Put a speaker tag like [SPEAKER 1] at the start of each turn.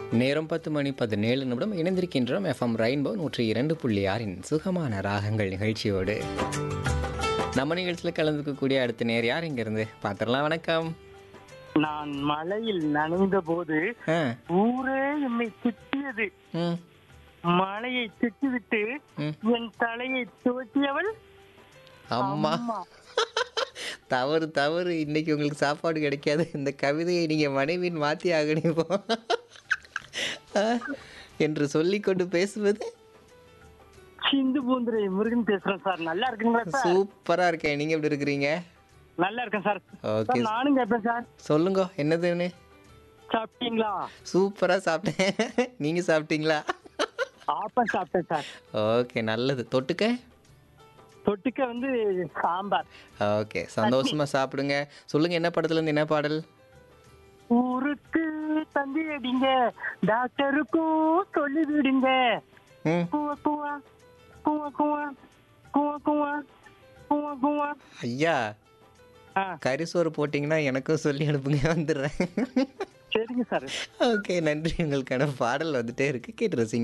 [SPEAKER 1] நேரம் பத்து மணி பதினேழு நிமிடம் இணைந்திருக்கின்றோம் எஃப்எம் ரெயின்போ நூற்றி இரண்டு புள்ளி ஆறின் சுகமான ராகங்கள் நிகழ்ச்சியோடு நம்ம நிகழ்ச்சியில் கலந்துக்கக்கூடிய அடுத்த நேர் யார் இங்கிருந்து பார்த்துடலாம் வணக்கம்
[SPEAKER 2] நான் மலையில் நனைந்த போது
[SPEAKER 1] ஆ
[SPEAKER 2] ஊரே என்னை திட்டியது
[SPEAKER 1] ம்
[SPEAKER 2] மலையை திட்டிவிட்டு
[SPEAKER 1] ம்.
[SPEAKER 2] என் தலையை துவட்டியவள்
[SPEAKER 1] அம்மா
[SPEAKER 2] அம்மா
[SPEAKER 1] தவறு தவறு இன்னைக்கு உங்களுக்கு சாப்பாடு கிடைக்காது இந்த கவிதையை நீங்கள் மனைவின் மாற்றி ஆகணும் என்று சொல்லிக்கொண்டு பேசுவது
[SPEAKER 2] சிந்து பூந்துரை முருகன் பேசுறேன் சார் நல்லா இருக்குங்களா சார்
[SPEAKER 1] சூப்பராக இருக்கேன் நீங்கள் எப்படி இருக்கிறீங்க
[SPEAKER 2] நல்லா இருக்கேன் சார்
[SPEAKER 1] ஓகே
[SPEAKER 2] சார் நானும் கேட்பேன் சார்
[SPEAKER 1] சொல்லுங்க என்னதுன்னு
[SPEAKER 2] சாப்பிட்டீங்களா
[SPEAKER 1] சூப்பராக சாப்பிட்டேன் நீங்கள் சாப்பிட்டீங்களா
[SPEAKER 2] ஆப்பம் சாப்பிட்டேன் சார்
[SPEAKER 1] ஓகே நல்லது தொட்டுக்க
[SPEAKER 2] தொட்டுக்க வந்து சாம்பார்
[SPEAKER 1] ஓகே சந்தோஷமா சாப்பிடுங்க சொல்லுங்க என்ன படத்துல இருந்து என்ன பாடல்
[SPEAKER 2] ஊருக்கு தந்தி அடிங்க டாக்டருக்கும் சொல்லி விடுங்க
[SPEAKER 1] ம்
[SPEAKER 2] குவா குவா குவா குவா குவா குவா குவா குவா
[SPEAKER 1] ஐயா
[SPEAKER 2] ஆ
[SPEAKER 1] கரிசோறு போட்டிங்கன்னா எனக்கும் சொல்லி அனுப்புங்க வந்துடுறேன்
[SPEAKER 2] சரிங்க சார்
[SPEAKER 1] ஓகே நன்றி உங்களுக்கான பாடல் வந்துட்டே இருக்கு கேட்டு ரசிங்க